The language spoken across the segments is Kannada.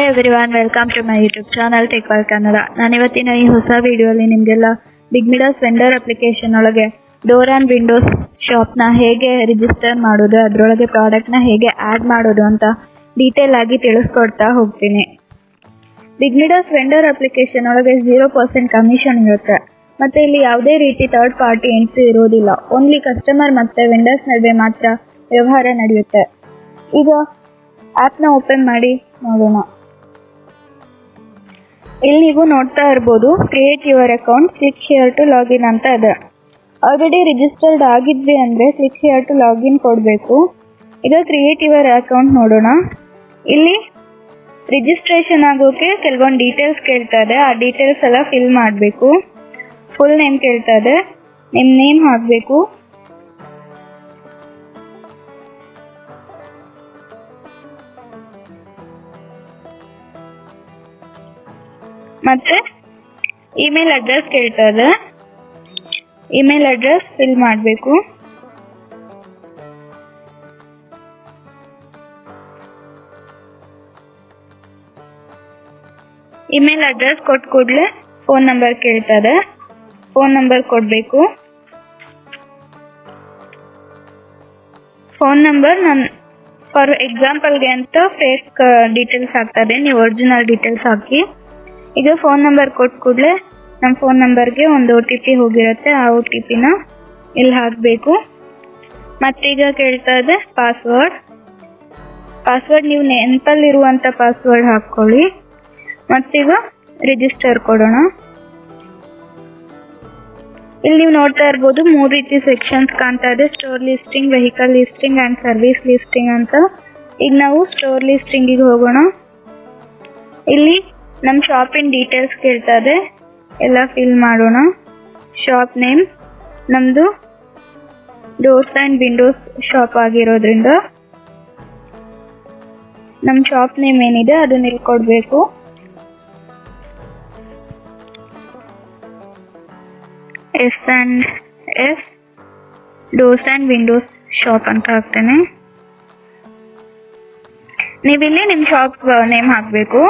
every everyone welcome to my YouTube channel ಟೆಕ್ವಾಲ್ ಕನ್ನಡ ನಾನು ಇವತ್ತಿನ ಈ ಹೊಸ ವಿಡಿಯೋಲಿ ನಿಮಗೆಲ್ಲ ಬಿಗ್ ಮಿಡಸ್ ವೆಂಡರ್ ಅಪ್ಲಿಕೇಶನ್ ಒಳಗೆ ಡೋರ್ ಆ್ಯಂಡ್ ವಿಂಡೋಸ್ ಶಾಪ್ನ ಹೇಗೆ ರಿಜಿಸ್ಟರ್ ಮಾಡೋದು ಅದರೊಳಗೆ ಪ್ರಾಡಕ್ಟ್ನ ಹೇಗೆ ಆ್ಯಡ್ ಮಾಡೋದು ಅಂತ ಡೀಟೇಲ್ ಆಗಿ ತಿಳಿಸ್ಕೊಡ್ತಾ ಹೋಗ್ತೀನಿ ಬಿಗ್ ಮಿಡಸ್ ವೆಂಡರ್ ಅಪ್ಲಿಕೇಶನ್ ಒಳಗೆ ಜೀರೋ ಪರ್ಸೆಂಟ್ ಕಮಿಷನ್ ಇರುತ್ತೆ ಮತ್ತೆ ಇಲ್ಲಿ ಯಾವುದೇ ರೀತಿ ಥರ್ಡ್ ಪಾರ್ಟಿ ಎಂಟ್ರಿ ಇರೋದಿಲ್ಲ ಓನ್ಲಿ ಕಸ್ಟಮರ್ ಮತ್ತೆ ವೆಂಡರ್ಸ್ ನಡುವೆ ಮಾತ್ರ ವ್ಯವಹಾರ ನಡೆಯುತ್ತೆ ಈಗ ಆ್ಯಪ್ನ ಓಪನ್ ಮಾಡಿ ನೋಡೋಣ ಇಲ್ಲಿ ನೀವು ನೋಡ್ತಾ ಇರ್ಬೋದು create your account click here to login ಅಂತ ಇದೆ ಆಲ್ರೆಡಿ ರಿಜಿಸ್ಟರ್ಡ್ ಆಗಿದ್ವಿ ಅಂದ್ರೆ ಕ್ಲಿಕ್ ಹಿಯರ್ ಟು ಲಾಗಿನ್ ಕೊಡಬೇಕು ಈಗ ಕ್ರಿಯೇಟ್ ಯುವರ್ ಅಕೌಂಟ್ ನೋಡೋಣ ಇಲ್ಲಿ ರಿಜಿಸ್ಟ್ರೇಷನ್ ಆಗೋಕೆ ಕೆಲವೊಂದು ಡೀಟೇಲ್ಸ್ ಕೇಳ್ತಾ ಇದೆ ಆ ಡೀಟೇಲ್ಸ್ ಎಲ್ಲ ಫಿಲ್ ಮಾಡಬೇಕು ಫುಲ್ ನೇಮ್ ಕೇಳ್ತಾ ಇದೆ ನಿಮ್ಮ ನೇಮ್ ಹಾಕಬೇಕು ಮತ್ತೆ ಇಮೇಲ್ ಅಡ್ರೆಸ್ ಕೇಳ್ತಾ ಇದೆ ಇಮೇಲ್ ಅಡ್ರೆಸ್ ಫಿಲ್ ಮಾಡಬೇಕು ಇಮೇಲ್ ಅಡ್ರೆಸ್ ಕೊಟ್ಟ ಕೂಡಲೇ ಫೋನ್ ನಂಬರ್ ಕೇಳ್ತಾ ಇದೆ ಫೋನ್ ನಂಬರ್ ಕೊಡಬೇಕು ಫೋನ್ ನಂಬರ್ ನಾನು ಫಾರ್ ಎಕ್ಸಾಂಪಲ್ಗೆ ಅಂತ ಫೇಕ್ ಡೀಟೇಲ್ಸ್ ಹಾಕ್ತದೆ ನೀವು ಒರಿಜಿನಲ್ ಡೀಟೇಲ್ಸ್ ಹಾಕಿ ಈಗ ಫೋನ್ ನಂಬರ್ ಕೊಟ್ಟ ಕೂಡಲೇ ನಮ್ಮ ಫೋನ್ ನಂಬರ್ಗೆ ಒಂದು ಒ ಟಿ ಪಿ ಹೋಗಿರುತ್ತೆ ಆ ಒ ಟಿ ಪಿನ ಇಲ್ಲಿ ಹಾಕಬೇಕು ಮತ್ತೀಗ ಕೇಳ್ತಾ ಇದೆ ಪಾಸ್ವರ್ಡ್ ಪಾಸ್ವರ್ಡ್ ನೀವು ನೆನಪಲ್ಲಿರುವಂಥ ಪಾಸ್ವರ್ಡ್ ಹಾಕ್ಕೊಳ್ಳಿ ಮತ್ತೀಗ ರಿಜಿಸ್ಟರ್ ಕೊಡೋಣ ಇಲ್ಲಿ ನೀವು ನೋಡ್ತಾ ಇರ್ಬೋದು ಮೂರು ರೀತಿ ಸೆಕ್ಷನ್ಸ್ ಕಾಣ್ತಾ ಇದೆ store listing vehicle listing and service listing ಅಂತ ಈಗ ನಾವು ಸ್ಟೋರ್ ಲಿಸ್ಟಿಂಗಿಗೆ ಹೋಗೋಣ ಇಲ್ಲಿ ನಮ್ಮ ಶಾಪಿನ ಡೀಟೇಲ್ಸ್ ಕೇಳ್ತಾ ಇದೆ ಎಲ್ಲ ಫಿಲ್ ಮಾಡೋಣ ಶಾಪ್ ನೇಮ್ ನಮ್ದು ಡೋರ್ಸ್ ಅಂಡ್ ವಿಂಡೋಸ್ ಶಾಪ್ ಆಗಿರೋದ್ರಿಂದ ನಮ್ಮ ಶಾಪ್ ನೇಮ್ ಏನಿದೆ ಅದನ್ನ ಇಲ್ಲಿ ಕೊಡಬೇಕು S and S doors and windows shop ಅಂತ ಹಾಕ್ತೇನೆ ನೀವಿಲ್ಲಿ ನಿಮ್ಮ ಶಾಪ್ ನೇಮ್ ಹಾಕಬೇಕು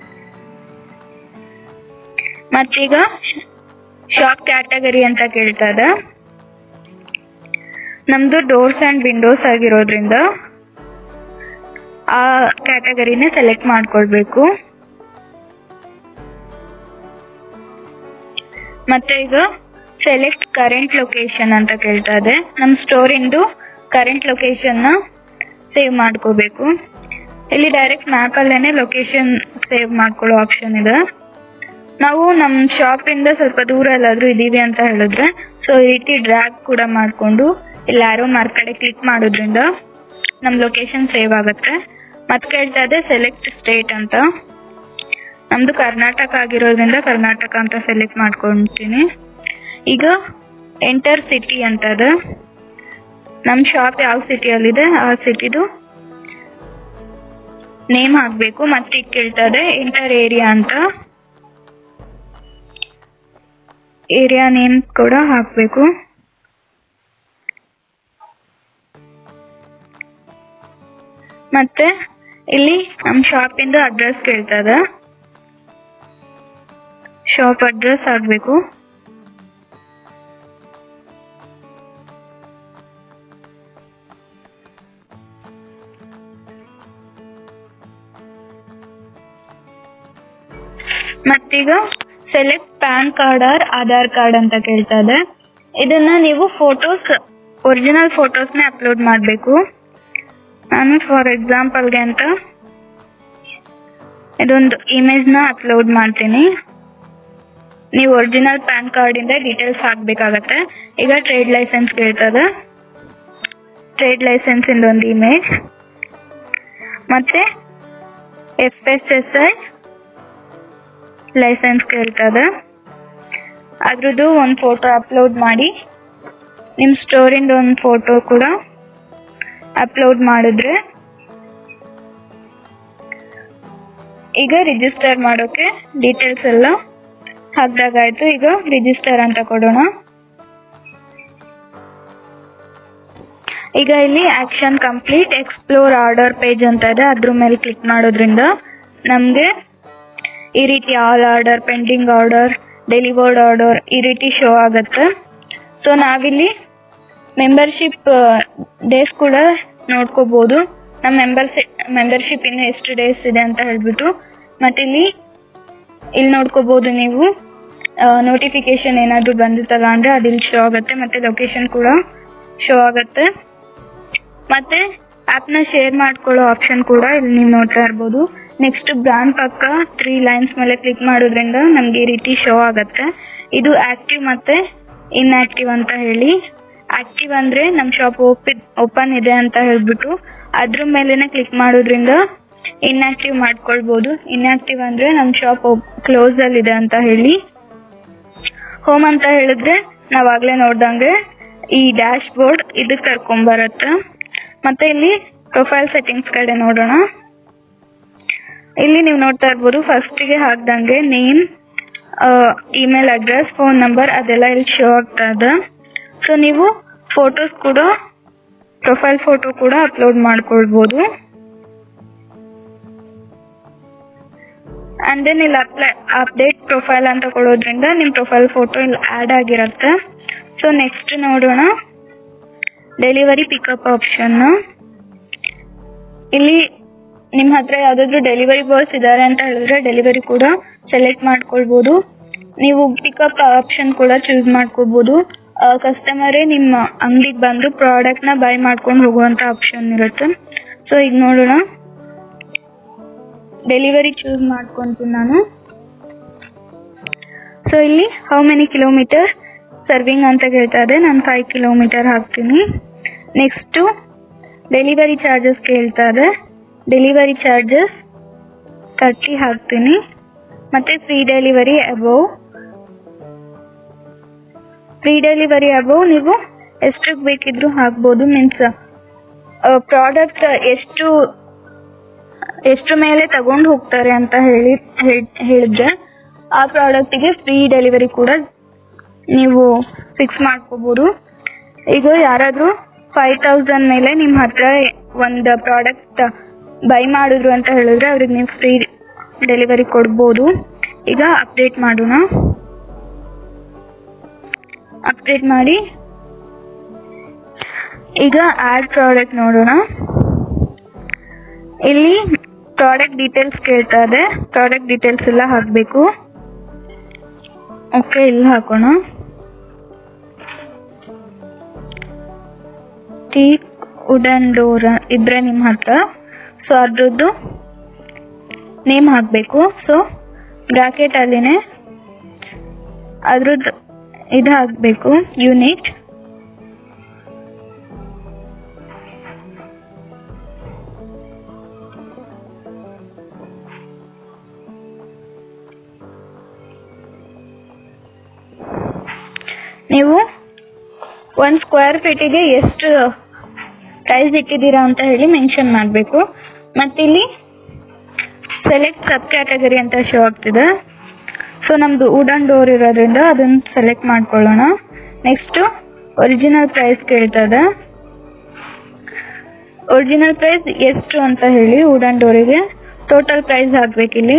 ಮತ್ತೀಗ ಶಾಪ್ ಕ್ಯಾಟಗರಿ ಅಂತ ಕೇಳ್ತಾ ಇದೆ ನಮ್ದು ಡೋರ್ಸ್ ಅಂಡ್ ವಿಂಡೋಸ್ ಆಗಿರೋದ್ರಿಂದ ಆ ಕ್ಯಾಟಗರಿನೇ ಸೆಲೆಕ್ಟ್ ಮಾಡ್ಕೊಳ್ಬೇಕು ಮತ್ತೆ ಈಗ ಸೆಲೆಕ್ಟ್ ಕರೆಂಟ್ ಲೊಕೇಶನ್ ಅಂತ ಕೇಳ್ತಾ ಇದೆ ನಮ್ಮ ಸ್ಟೋರ್ ಇಂದು ಕರೆಂಟ್ ಲೊಕೇಶನ್ ನ ಸೇವ್ ಮಾಡ್ಕೋಬೇಕು ಇಲ್ಲಿ ಡೈರೆಕ್ಟ್ ಮ್ಯಾಪ್ ಅಲ್ಲೇನೆ ಲೊಕೇಶನ್ ಸೇವ್ ಮಾಡ್ಕೊಳ್ಳೋ ಆಪ್ಷನ್ ಇದೆ ನಾವು ನಮ್ಮ ಶಾಪ್ ಇಂದ ಸ್ವಲ್ಪ ದೂರ ಎಲ್ಲಾದ್ರೂ ಇದೀವಿ ಅಂತ ಹೇಳಿದ್ರೆ ಸೊ ಈ ರೀತಿ ಡ್ರ್ಯಾಗ್ ಕೂಡ ಮಾಡ್ಕೊಂಡು ಇಲ್ಲಿ ಯಾರೋ ಮಾರ್ಕ್ ಕಡೆ ಕ್ಲಿಕ್ ಮಾಡೋದ್ರಿಂದ ನಮ್ ಲೊಕೇಶನ್ ಸೇವ್ ಆಗುತ್ತೆ ಮತ್ ಕೇಳ್ತಾ ಇದೆ ಸೆಲೆಕ್ಟ್ ಸ್ಟೇಟ್ ಅಂತ ನಮ್ದು ಕರ್ನಾಟಕ ಆಗಿರೋದ್ರಿಂದ ಕರ್ನಾಟಕ ಅಂತ ಸೆಲೆಕ್ಟ್ ಮಾಡ್ಕೊಂತೀನಿ ಈಗ ಎಂಟರ್ ಸಿಟಿ ಅಂತ ಇದೆ ನಮ್ ಶಾಪ್ ಯಾವ ಸಿಟಿಯಲ್ಲಿದೆ ಆ ಸಿಟಿದು ನೇಮ್ ಹಾಕ್ಬೇಕು ಮತ್ತೆ ಈಗ ಕೇಳ್ತಾ ಇದೆ ಎಂಟರ್ ಏರಿಯಾ ಅಂತ ಏರಿಯಾ ನೇಮ್ ಕೂಡ ಹಾಕ್ಬೇಕು ಮತ್ತೆ ಇಲ್ಲಿ ನಮ್ ಶಾಪ್ ಇಂದ ಅಡ್ರೆಸ್ ಕೇಳ್ತದ ಶಾಪ್ ಅಡ್ರೆಸ್ ಆಗ್ಬೇಕು ಮತ್ತೀಗ select PAN card or Aadhaar card ಅಂತ ಕೇಳ್ತಾ ಇದೆ ಇದನ್ನ ನೀವು ಫೋಟೋಸ್ ಒರಿಜಿನಲ್ ಫೋಟೋಸ್ ನ ಅಪ್ಲೋಡ್ ಮಾಡಬೇಕು ನಾನು ಫಾರ್ ಎಕ್ಸಾಂಪಲ್ಗೆ ಅಂತ ಇದೊಂದು ಇಮೇಜ್ ನ ಅಪ್ಲೋಡ್ ಮಾಡ್ತೀನಿ ನೀವು ಒರಿಜಿನಲ್ ಪ್ಯಾನ್ ಕಾರ್ಡ್ ಇಂದ ಡೀಟೇಲ್ಸ್ ಹಾಕ್ಬೇಕಾಗತ್ತೆ ಈಗ ಟ್ರೇಡ್ ಲೈಸೆನ್ಸ್ ಕೇಳ್ತದೆ ಟ್ರೇಡ್ ಲೈಸೆನ್ಸ್ ಇಂದ ಒಂದು ಇಮೇಜ್ ಮತ್ತೆ F S S I licence ಕೇಳ್ತದೆ ಅದ್ರದ್ದು ಒಂದು ಫೋಟೋ ಅಪ್ಲೋಡ್ ಮಾಡಿ ನಿಮ್ಮ ಸ್ಟೋರಿಂದ ಒಂದು ಫೋಟೋ ಕೂಡ ಅಪ್ಲೋಡ್ ಮಾಡಿದ್ರೆ ಈಗ ರಿಜಿಸ್ಟರ್ ಮಾಡೋಕೆ ಡೀಟೇಲ್ಸ್ ಎಲ್ಲ ಹಾಕ್ದಾಗಾಯ್ತು ಈಗ ರಿಜಿಸ್ಟರ್ ಅಂತ ಕೊಡೋಣ ಈಗ ಇಲ್ಲಿ action complete explore order page ಅಂತ ಇದೆ ಅದ್ರ ಮೇಲೆ ಕ್ಲಿಕ್ ಮಾಡೋದ್ರಿಂದ ನಮ್ಗೆ ಈ ರೀತಿ all order pending order delivered order ಈ ರೀತಿ ಶೋ ಆಗತ್ತೆ ಸೊ ನಾವಿಲ್ಲಿ ಮೆಂಬರ್ಶಿಪ್ ಡೇಸ್ ಕೂಡ ನೋಡ್ಕೋಬಹುದು ನಮ್ಮ ಮೆಂಬರ್ಸ್ ಮೆಂಬರ್ಶಿಪ್ ಇನ್ನು ಎಷ್ಟು ಡೇಸ್ ಇದೆ ಅಂತ ಹೇಳ್ಬಿಟ್ಟು ಮತ್ತೆ ಇಲ್ಲಿ ಇಲ್ಲಿ ನೋಡ್ಕೋಬಹುದು ನೀವು ನೋಟಿಫಿಕೇಶನ್ ಏನಾದ್ರು ಬಂದಿತ್ತಲ್ಲ ಅಂದ್ರೆ ಅದಿಲ್ಲಿ ಶೋ ಆಗುತ್ತೆ ಮತ್ತೆ ಲೊಕೇಶನ್ ಕೂಡ ಶೋ ಆಗುತ್ತೆ ಮತ್ತೆ ಆಪ್ ನ ಶೇರ್ ಮಾಡ್ಕೊಳ್ಳೋ ಆಪ್ಷನ್ ಕೂಡ ಇಲ್ಲಿ ನೀವು ನೋಡ್ತಾ ಇರ್ಬೋದು ನೆಕ್ಸ್ಟ್ ಬ್ರಾಂಡ್ ಪಕ್ಕ ತ್ರೀ ಲೈನ್ಸ್ ಮೇಲೆ ಕ್ಲಿಕ್ ಮಾಡೋದ್ರಿಂದ ನಮ್ಗೆ ಈ ರೀತಿ ಶೋ ಆಗತ್ತೆ ಇದು ಆಕ್ಟಿವ್ ಮತ್ತೆ ಇನ್ಆಕ್ಟಿವ್ ಅಂತ ಹೇಳಿ ಆಕ್ಟಿವ್ ಅಂದ್ರೆ ನಮ್ ಶಾಪ್ ಓಪನ್ ಇದೆ ಅಂತ ಹೇಳ್ಬಿಟ್ಟು ಅದ್ರ ಮೇಲೆನೆ ಕ್ಲಿಕ್ ಮಾಡೋದ್ರಿಂದ ಇನ್ಆಕ್ಟಿವ್ ಮಾಡ್ಕೊಳ್ಬಹುದು ಇನ್ಆಕ್ಟಿವ್ ಅಂದ್ರೆ ನಮ್ ಶಾಪ್ ಕ್ಲೋಸ್ ಅಲ್ಲಿ ಇದೆ ಅಂತ ಹೇಳಿ ಹೋಮ್ ಅಂತ ಹೇಳಿದ್ರೆ ನಾವಾಗ್ಲೇ ನೋಡ್ದಂಗೆ ಈ ಡ್ಯಾಶ್ ಬೋರ್ಡ್ ಇದಕ್ ಕರ್ಕೊಂಡ್ ಬರುತ್ತೆ ಮತ್ತೆ ಇಲ್ಲಿ ಪ್ರೊಫೈಲ್ ಸೆಟ್ಟಿಂಗ್ಸ್ ಕಡೆ ನೋಡೋಣ ಇಲ್ಲಿ ನೀವು ನೋಡ್ತಾ ಇರ್ಬೋದು ಫಸ್ಟ್ ಗೆ ಹಾಕ್ದಂಗೆ name email address phone number ಅದೆಲ್ಲ ಇಲ್ಲಿ ಶೋ ಆಗ್ತಾ ಇದೆ ಸೊ ನೀವು ಫೋಟೋಸ್ ಕೂಡ ಪ್ರೊಫೈಲ್ ಫೋಟೋ ಕೂಡ ಅಪ್ಲೋಡ್ ಮಾಡ್ಕೊಳ್ಬಹುದು ಅಂಡ್ ದೆನ್ ಇಲ್ಲಿ ಅಪ್ಲೈ ಅಪ್ಡೇಟ್ ಪ್ರೊಫೈಲ್ ಅಂತ ಕೊಡೋದ್ರಿಂದ ನಿಮ್ ಪ್ರೊಫೈಲ್ ಫೋಟೋ ಇಲ್ಲಿ ಆಡ್ ಆಗಿರುತ್ತೆ ಸೊ ನೆಕ್ಸ್ಟ್ ನೋಡೋಣ ಡೆಲಿವರಿ ಪಿಕಪ್ ಆಪ್ಷನ್ ಇಲ್ಲಿ ನಿಮ್ ಹತ್ರ ಯಾವ್ದಾದ್ರು ಡೆಲಿವರಿ ಬಾಯ್ಸ್ ಇದಾರೆ ಅಂತ ಹೇಳಿದ್ರೆ ಡೆಲಿವರಿ ಕೂಡ ಸೆಲೆಕ್ಟ್ ಮಾಡ್ಕೊಳ್ಬಹುದು ನೀವು ಪಿಕಪ್ ಆಪ್ಷನ್ ಕೂಡ ಚೂಸ್ ಮಾಡ್ಕೋಬಹುದು ಕಸ್ಟಮರೇ ನಿಮ್ಮ ಅಂಗಡಿಗೆ ಬಂದು ಪ್ರಾಡಕ್ಟ್ ನ ಬೈ ಮಾಡ್ಕೊಂಡು ಹೋಗುವಂತ ಆಪ್ಷನ್ ಇರುತ್ತೆ ಸೊ ಈಗ ನೋಡೋಣ ಡೆಲಿವರಿ ಚೂಸ್ ಮಾಡ್ಕೊಂತೀನಿ ನಾನು ಸೊ ಇಲ್ಲಿ ಹೌ ಮೆನಿ ಕಿಲೋಮೀಟರ್ ಸರ್ವಿಂಗ್ ಅಂತ ಕೇಳ್ತಾ ಇದೆ ನಾನು ಫೈವ್ ಕಿಲೋಮೀಟರ್ ಹಾಕ್ತೀನಿ ನೆಕ್ಸ್ಟ್ ಡೆಲಿವರಿ ಚಾರ್ಜಸ್ ಕೇಳ್ತಾ ಇದೆ ಡೆಲಿವರಿ ಚಾರ್ಜಸ್ ತರ್ಟಿ ಹಾಕ್ತೀನಿ ಮತ್ತೆ free delivery above free delivery above ನೀವು ಎಷ್ಟಕ್ಕೆ ಬೇಕಿದ್ರು ಹಾಕ್ಬೋದು ಮೀನ್ಸ್ ಪ್ರಾಡಕ್ಟ್ ಎಷ್ಟು ಎಷ್ಟು ಮೇಲೆ ತಗೊಂಡು ಹೋಗ್ತಾರೆ ಅಂತ ಹೇಳಿ ಹೇಳ್- ಹೇಳಿದ್ರೆ ಆ ಪ್ರಾಡಕ್ಟ್ ಗೆ ಫ್ರೀ ಡೆಲಿವರಿ ಕೂಡ ನೀವು ಫಿಕ್ಸ್ ಮಾಡ್ಕೋಬಹುದು ಈಗ ಯಾರಾದ್ರೂ ಫೈವ್ ತೌಸಂಡ್ ಮೇಲೆ ನಿಮ್ ಹತ್ರ ಒಂದು ಪ್ರಾಡಕ್ಟ್ ಬೈ ಮಾಡಿದ್ರು ಅಂತ ಹೇಳಿದ್ರೆ ಅವ್ರಿಗೆ ನೀವು ಫ್ರೀ ಡೆಲಿವರಿ ಕೊಡ್ಬೋದು ಈಗ ಅಪ್ಡೇಟ್ ಮಾಡೋಣ ಅಪ್ಡೇಟ್ ಮಾಡಿ ಈಗ ಆಡ್ ಪ್ರಾಡಕ್ಟ್ ನೋಡೋಣ ಇಲ್ಲಿ ಪ್ರಾಡಕ್ಟ್ ಡೀಟೇಲ್ಸ್ ಕೇಳ್ತಾ ಇದೆ ಪ್ರಾಡಕ್ಟ್ ಡೀಟೇಲ್ಸ್ ಎಲ್ಲ ಹಾಕ್ಬೇಕು ಓಕೆ ಇಲ್ಲಿ ಹಾಕೋಣ ಟೀಕ್ ವುಡನ್ ಡೋರ್ ಇದ್ರೆ ನಿಮ್ ಹತ್ರ ಸೊ ಅದ್ರದ್ದು ನೇಮ್ ಹಾಕ್ಬೇಕು ಸೊ ಬ್ರಾಕೆಟ್ ಅಲ್ಲಿನೆ ಅದ್ರದ್ದು ಇದು ಹಾಕ್ಬೇಕು ಯೂನಿಟ್ ನೀವು ಒಂದ್ ಸ್ಕ್ವೇರ್ ಫೀಟಿಗೆ ಎಷ್ಟು ಪ್ರೈಸ್ ಇಟ್ಟಿದ್ದೀರಾ ಅಂತ ಹೇಳಿ ಮೆನ್ಷನ್ ಮಾಡಬೇಕು ಮತ್ತಿಲ್ಲಿ ಸೆಲೆಕ್ಟ್ ಸಬ್ ಕ್ಯಾಟಗರಿ ಅಂತ ಶೋ ಆಗ್ತಿದೆ ಸೊ ನಮ್ದು ವುಡನ್ ಡೋರ್ ಇರೋದ್ರಿಂದ ಅದನ್ನ ಸೆಲೆಕ್ಟ್ ಮಾಡ್ಕೊಳ್ಳೋಣ ನೆಕ್ಸ್ಟ್ ಒರಿಜಿನಲ್ ಪ್ರೈಸ್ ಕೇಳ್ತದೆ ಒರಿಜಿನಲ್ ಪ್ರೈಸ್ ಎಷ್ಟು ಅಂತ ಹೇಳಿ ವುಡನ್ ಡೋರಿಗೆ ಟೋಟಲ್ ಪ್ರೈಸ್ ಹಾಕ್ಬೇಕಿಲ್ಲಿ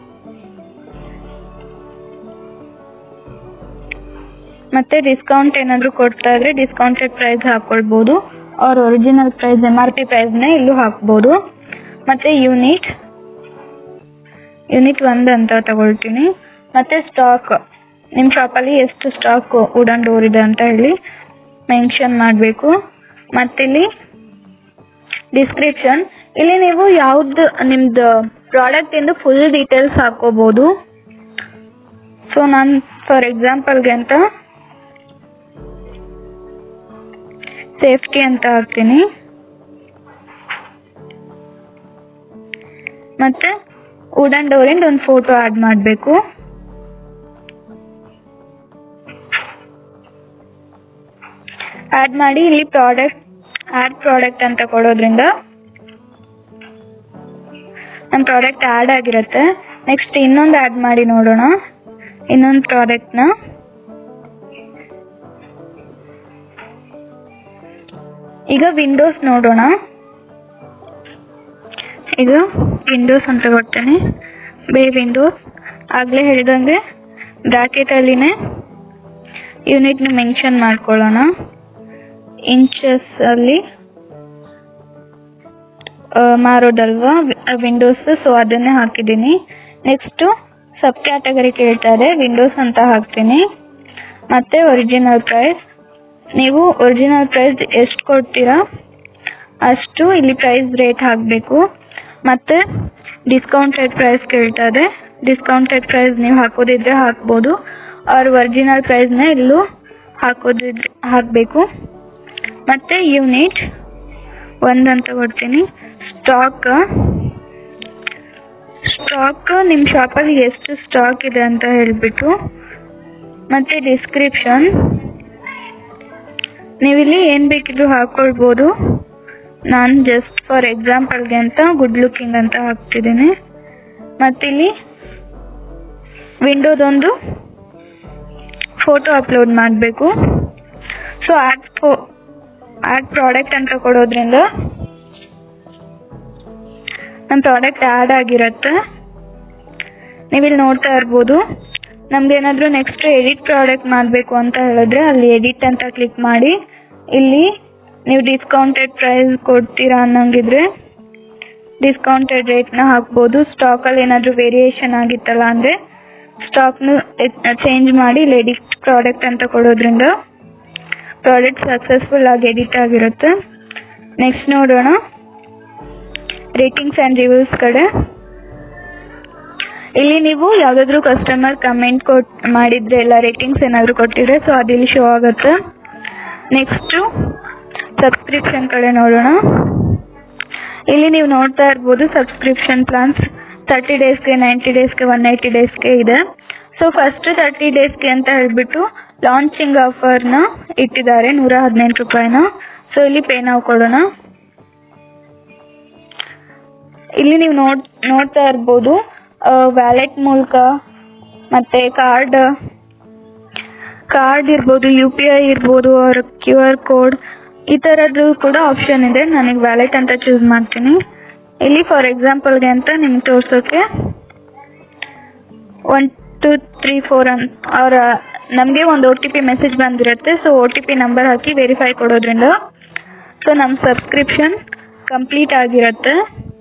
ಮತ್ತೆ ಡಿಸ್ಕೌಂಟ್ ಏನಾದ್ರು ಕೊಡ್ತಾ ಇದ್ರೆ ಡಿಸ್ಕೌಂಟೆಡ್ ಪ್ರೈಸ್ ಹಾಕೊಳ್ಬಹುದು ಅವ್ರ original price M R P price ನ ಇಲ್ಲೂ ಹಾಕ್ಬೋದು ಮತ್ತೆ ಯೂನಿಟ್ ಯೂನಿಟ್ ಒಂದ್ ಅಂತ ತಗೊಳ್ತೀನಿ ಮತ್ತೆ ಸ್ಟಾಕ್ ನಿಮ್ ಶಾಪ್ ಅಲ್ಲಿ ಎಷ್ಟು ಸ್ಟಾಕ್ ವುಡನ್ ಡೋರ್ ಇದೆ ಅಂತ ಹೇಳಿ ಮೆನ್ಷನ್ ಮಾಡ್ಬೇಕು ಮತ್ತಿಲ್ಲಿ ಡಿಸ್ಕ್ರಿಪ್ಷನ್ ಇಲ್ಲಿ ನೀವು ಯಾವ್ದು ನಿಮ್ದು ಪ್ರಾಡಕ್ಟ್ ಇಂದು ಫುಲ್ ಡೀಟೇಲ್ಸ್ ಹಾಕೋಬಹುದು ಸೊ ನಾನ್ ಫಾರ್ ಎಕ್ಸಾಂಪಲ್ಗೆ ಅಂತ ಸೇಫ್ಟಿ ಅಂತ ಹಾಕ್ತೀನಿ ಮತ್ತೆ ವುಡನ್ ಡೋರಿಂದ ಒಂದು ಫೋಟೋ ಆಡ್ ಮಾಡಬೇಕು ಆಡ್ ಮಾಡಿ ಇಲ್ಲಿ ಪ್ರಾಡಕ್ಟ್ ಆಡ್ ಪ್ರಾಡಕ್ಟ್ ಅಂತ ಕೊಡೋದ್ರಿಂದ ನಮ್ಮ ಪ್ರಾಡಕ್ಟ್ ಆಡ್ ಆಗಿರುತ್ತೆ ನೆಕ್ಸ್ಟ್ ಇನ್ನೊಂದು ಆಡ್ ಮಾಡಿ ನೋಡೋಣ ಇನ್ನೊಂದು ಪ್ರಾಡಕ್ಟ್ ನ ಈಗ ವಿಂಡೋಸ್ ನೋಡೋಣ ಈಗ ವಿಂಡೋಸ್ ಅಂತ ಕೊಡ್ತೇನೆ ಬೇ ವಿಂಡೋಸ್ ಆಗ್ಲೇ ಹೇಳಿದಂಗೆ ಬ್ರಾಕೆಟ್ ಅಲ್ಲಿನೇ ಯೂನಿಟ್ ನ ಮೆನ್ಷನ್ ಮಾಡ್ಕೊಳ್ಳೋಣ ಇಂಚಸ್ ಅಲ್ಲಿ ಆ, ಮಾರೋದಲ್ವಾ ವಿಂಡೋಸ್ ಸೊ ಅದನ್ನೇ ಹಾಕಿದ್ದೀನಿ ನೆಕ್ಸ್ಟ್ ಸಬ್ ಕ್ಯಾಟಗರಿ ಕೇಳ್ತಾರೆ ವಿಂಡೋಸ್ ಅಂತ ಹಾಕ್ತೀನಿ ಮತ್ತೆ ಒರಿಜಿನಲ್ ಪ್ರೈಸ್ ನೀವು ಒರಿಜಿನಲ್ ಪ್ರೈಸ್ ಎಷ್ಟು ಕೊಡ್ತೀರಾ ಅಷ್ಟು ಇಲ್ಲಿ ಪ್ರೈಸ್ ರೇಟ್ ಹಾಕಬೇಕು ಮತ್ತೆ ಡಿಸ್ಕೌಂಟೆಡ್ ಪ್ರೈಸ್ ಕೇಳ್ತದೆ ಡಿಸ್ಕೌಂಟೆಡ್ ಪ್ರೈಸ್ ನೀವು ಹಾಕೋದಿದ್ರೆ ಹಾಕ್ಬೋದು ಅವ್ರ ಒರಿಜಿನಲ್ ಪ್ರೈಸ್ನ ಇಲ್ಲೂ ಹಾಕೋದಿದ್ರೆ ಹಾಕಬೇಕು ಮತ್ತೆ ಯೂನಿಟ್ ಒಂದಂತ ಕೊಡ್ತೀನಿ ಸ್ಟಾಕ್ ಸ್ಟಾಕ್ ನಿಮ್ಮ ಶಾಪಲ್ಲಿ ಎಷ್ಟು ಸ್ಟಾಕ್ ಇದೆ ಅಂತ ಹೇಳ್ಬಿಟ್ಟು ಮತ್ತೆ ಡಿಸ್ಕ್ರಿಪ್ಷನ್ ನೀವಿಲ್ಲಿ ಏನ್ ಬೇಕಿದ್ರು ಹಾಕೊಳ್ಬೋದು ನಾನು ಜಸ್ಟ್ ಫಾರ್ ಎಕ್ಸಾಂಪಲ್ಗೆ ಅಂತ ಗುಡ್ ಲುಕಿಂಗ್ ಅಂತ ಹಾಕ್ತಿದ್ದೀನಿ ಮತ್ತಿಲ್ಲಿ ವಿಂಡೋದೊಂದು ಫೋಟೋ ಅಪ್ಲೋಡ್ ಮಾಡಬೇಕು ಸೊ ಆಡ್ ಫೋ ಆಡ್ ಪ್ರಾಡಕ್ಟ್ ಅಂತ ಕೊಡೋದ್ರಿಂದ ನಮ್ಮ ಪ್ರಾಡಕ್ಟ್ ಆಡ್ ಆಗಿರತ್ತೆ ನೀವಿಲ್ಲಿ ನೋಡ್ತಾ ಇರ್ಬೋದು ನಮ್ಗೆ ಏನಾದ್ರು ನೆಕ್ಸ್ಟ್ ಎಡಿಟ್ ಪ್ರಾಡಕ್ಟ್ ಮಾಡಬೇಕು ಅಂತ ಹೇಳಿದ್ರೆ ಅಲ್ಲಿ ಎಡಿಟ್ ಅಂತ ಕ್ಲಿಕ್ ಮಾಡಿ ಇಲ್ಲಿ ನೀವು ಡಿಸ್ಕೌಂಟೆಡ್ ಪ್ರೈಸ್ ಕೊಡ್ತೀರಾ ಅನ್ನಂಗಿದ್ರೆ ಡಿಸ್ಕೌಂಟೆಡ್ ರೇಟ್ನ ಹಾಕ್ಬೋದು ಸ್ಟಾಕ್ ಅಲ್ಲಿ ಏನಾದ್ರು ವೇರಿಯೇಷನ್ ಆಗಿತ್ತಲ್ಲ ಅಂದ್ರೆ ಸ್ಟಾಕ್ ನ ಚೇಂಜ್ ಮಾಡಿ ಇಲ್ಲಿ ಎಡಿಟ್ ಪ್ರಾಡಕ್ಟ್ ಅಂತ ಕೊಡೋದ್ರಿಂದ ಪ್ರಾಡಕ್ಟ್ ಸಕ್ಸಸ್ಫುಲ್ ಆಗಿ ಎಡಿಟ್ ಆಗಿರುತ್ತೆ ನೆಕ್ಸ್ಟ್ ನೋಡೋಣ ರೇಟಿಂಗ್ಸ್ ಅಂಡ್ ರಿವ್ಯೂಸ್ ಕಡೆ ಇಲ್ಲಿ ನೀವು ಯಾವ್ದಾದ್ರು ಕಸ್ಟಮರ್ ಕಮೆಂಟ್ ಕೊಟ್ ಮಾಡಿದ್ರೆ ಎಲ್ಲ ರೇಟಿಂಗ್ಸ್ ಏನಾದ್ರು ಕೊಟ್ಟಿದ್ರೆ ಸೊ ಅದಿಲ್ಲಿ ಶೋ ಆಗುತ್ತೆ ನೆಕ್ಸ್ಟ್ ಸಬ್ಸ್ಕ್ರಿಪ್ಷನ್ ಕಡೆ ನೋಡೋಣ ಇಲ್ಲಿ ನೀವು ನೋಡ್ತಾ ಇರ್ಬೋದು ಸಬ್ಸ್ಕ್ರಿಪ್ಷನ್ ಪ್ಲಾನ್ಸ್ ತರ್ಟಿ ಡೇಸ್ಗೆ ನೈಂಟಿ ಡೇಸ್ಗೆ ಒನ್ ಏಯ್ಟಿ ಡೇಸ್ಗೆ ಇದೆ ಸೊ ಫಸ್ಟ್ ತರ್ಟಿ ಡೇಸ್ಗೆ ಅಂತ ಹೇಳ್ಬಿಟ್ಟು ಲಾಂಚಿಂಗ್ ಆಫರ್ನ ಇಟ್ಟಿದ್ದಾರೆ ನೂರ ಹದಿನೆಂಟು ರೂಪಾಯಿನ ಸೊ ಇಲ್ಲಿ ಪೇ ನಾವು ಕೊಡೋಣ ಇಲ್ಲಿ ನೀವು ನೋಡ್ ನೋಡ್ತಾ ಇರ್ಬೋದು ವ್ಯಾಲೆಟ್ ಮೂಲಕ ಮತ್ತೆ ಕಾರ್ಡ್ ಕಾರ್ಡ್ ಇರ್ಬೋದು ಯು ಪಿ ಐ ಇರ್ಬೋದು ಅವ್ರ ಕ್ಯೂ ಆರ್ ಕೋಡ್ ಈ ತರದ್ದು ಕೂಡ ಆಪ್ಷನ್ ಇದೆ ನನಗೆ ವ್ಯಾಲೆಟ್ ಅಂತ ಚೂಸ್ ಮಾಡ್ತೀನಿ ಇಲ್ಲಿ ಫಾರ್ ಎಕ್ಸಾಂಪಲ್ಗೆ ಅಂತ ನಿಮ್ಗೆ ತೋರ್ಸೋಕೆ ಒನ್ ಟೂ ತ್ರೀ ಫೋರ್ ಅಂತ ಅವರ ನಮಗೆ ಒಂದು ಒ ಟಿ ಪಿ ಮೆಸೇಜ್ ಬಂದಿರುತ್ತೆ so O T P number ಹಾಕಿ ವೆರಿಫೈ ಕೊಡೋದ್ರಿಂದ ಸೊ ನಮ್ಮ ಸಬ್ಸ್ಕ್ರಿಪ್ಷನ್ ಕಂಪ್ಲೀಟ್ ಆಗಿರುತ್ತೆ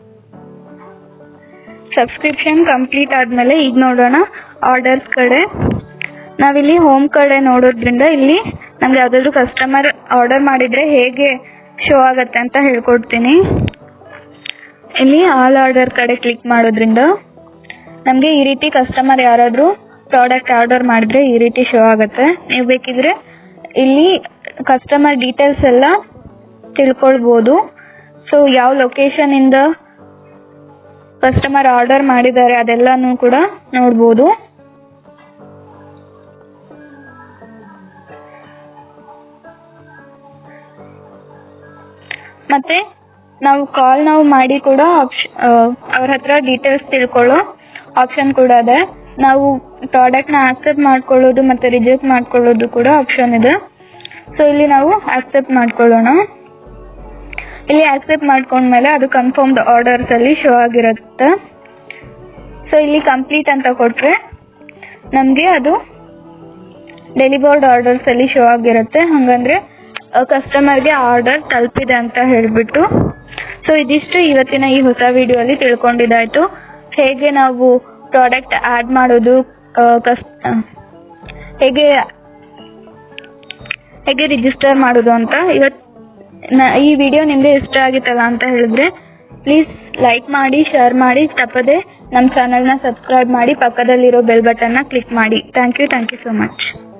ಸಬ್ಸ್ಕ್ರಿಪ್ಷನ್ ಕಂಪ್ಲೀಟ್ ಆದ್ಮೇಲೆ ಈಗ ನೋಡೋಣ ಆರ್ಡರ್ಸ್ ಕಡೆ ನಾವಿಲ್ಲಿ ಹೋಮ್ ಕಡೆ ನೋಡೋದ್ರಿಂದ ಇಲ್ಲಿ ನಮ್ಗೆ ಯಾವ್ದಾದ್ರು ಕಸ್ಟಮರ್ ಆರ್ಡರ್ ಮಾಡಿದ್ರೆ ಹೇಗೆ ಶೋ ಆಗತ್ತೆ ಅಂತ ಹೇಳ್ಕೊಡ್ತೀನಿ ಇಲ್ಲಿ ಆಲ್ ಆರ್ಡರ್ ಕಡೆ ಕ್ಲಿಕ್ ಮಾಡೋದ್ರಿಂದ ನಮ್ಗೆ ಈ ರೀತಿ ಕಸ್ಟಮರ್ ಯಾರಾದ್ರೂ ಪ್ರಾಡಕ್ಟ್ ಆರ್ಡರ್ ಮಾಡಿದ್ರೆ ಈ ರೀತಿ ಶೋ ಆಗತ್ತೆ ನೀವು ಬೇಕಿದ್ರೆ ಇಲ್ಲಿ ಕಸ್ಟಮರ್ ಡೀಟೇಲ್ಸ್ ಎಲ್ಲ ತಿಳ್ಕೊಳ್ಬೋದು ಸೊ ಯಾವ ಲೊಕೇಶನ್ ಇಂದ ಕಸ್ಟಮರ್ ಆರ್ಡರ್ ಮಾಡಿದ್ದಾರೆ ಅದೆಲ್ಲಾನು ಕೂಡ ನೋಡ್ಬೋದು ಮತ್ತೆ ನಾವು ಕಾಲ್ ನಾವು ಮಾಡಿ ಕೂಡ ಅವ್ರ ಹತ್ರ ಡೀಟೇಲ್ಸ್ ತಿಳ್ಕೊಳ್ಳೋ ಆಪ್ಷನ್ ಕೂಡ ಇದೆ ನಾವು ಪ್ರಾಡಕ್ಟ್ ನ ಆಕ್ಸೆಪ್ಟ್ ಮಾಡ್ಕೊಳ್ಳೋದು ಮತ್ತೆ ರಿಜೆಕ್ಟ್ ಮಾಡ್ಕೊಳ್ಳೋದು ಕೂಡ ಆಪ್ಷನ್ ಇದೆ ಸೊ ಇಲ್ಲಿ ನಾವು ಆಕ್ಸೆಪ್ಟ್ ಮಾಡ್ಕೊಳ್ಳೋಣ ಇಲ್ಲಿ ಆಕ್ಸೆಪ್ಟ್ ಮಾಡ್ಕೊಂಡ್ಮೇಲೆ ಅದು ಕನ್ಫರ್ಮ್ಡ್ ಆರ್ಡರ್ಸ್ ಅಲ್ಲಿ ಶೋ ಆಗಿರುತ್ತೆ ಸೊ ಇಲ್ಲಿ ಕಂಪ್ಲೀಟ್ ಅಂತ ಕೊಟ್ರೆ ನಮ್ಗೆ ಅದು ಡೆಲಿವರ್ಡ್ ಆರ್ಡರ್ಸ್ ಅಲ್ಲಿ ಶೋ ಆಗಿರುತ್ತೆ ಹಂಗಂದ್ರೆ ಕಸ್ಟಮರ್ಗೆ ಆರ್ಡರ್ ತಲುಪಿದೆ ಅಂತ ಹೇಳ್ಬಿಟ್ಟು ಸೊ ಇದಿಷ್ಟು ಇವತ್ತಿನ ಈ ಹೊಸ ವಿಡಿಯೋ ಅಲ್ಲಿ ತಿಳ್ಕೊಂಡಿದ್ದಾಯ್ತು ಹೇಗೆ ನಾವು ಪ್ರಾಡಕ್ಟ್ ಆಡ್ ಮಾಡೋದು ಆ, ಕಸ್ ಆ, ಹೇಗೆ ಹೇಗೆ ರಿಜಿಸ್ಟರ್ ಮಾಡೋದು ಅಂತ ಇವತ್ ನ- ಈ ವಿಡಿಯೋ ನಿಮ್ಗೆ ಇಷ್ಟ ಆಗಿತ್ತಲ್ಲ ಅಂತ ಹೇಳಿದ್ರೆ ಪ್ಲೀಸ್ ಲೈಕ್ ಮಾಡಿ ಶೇರ್ ಮಾಡಿ ತಪ್ಪದೆ ನಮ್ಮ ಚಾನೆಲ್ನ ಸಬ್ಸ್ಕ್ರೈಬ್ ಮಾಡಿ ಪಕ್ಕದಲ್ಲಿರೋ ಬೆಲ್ ಬಟನ್ನ ಕ್ಲಿಕ್ ಮಾಡಿ thank you thank you so much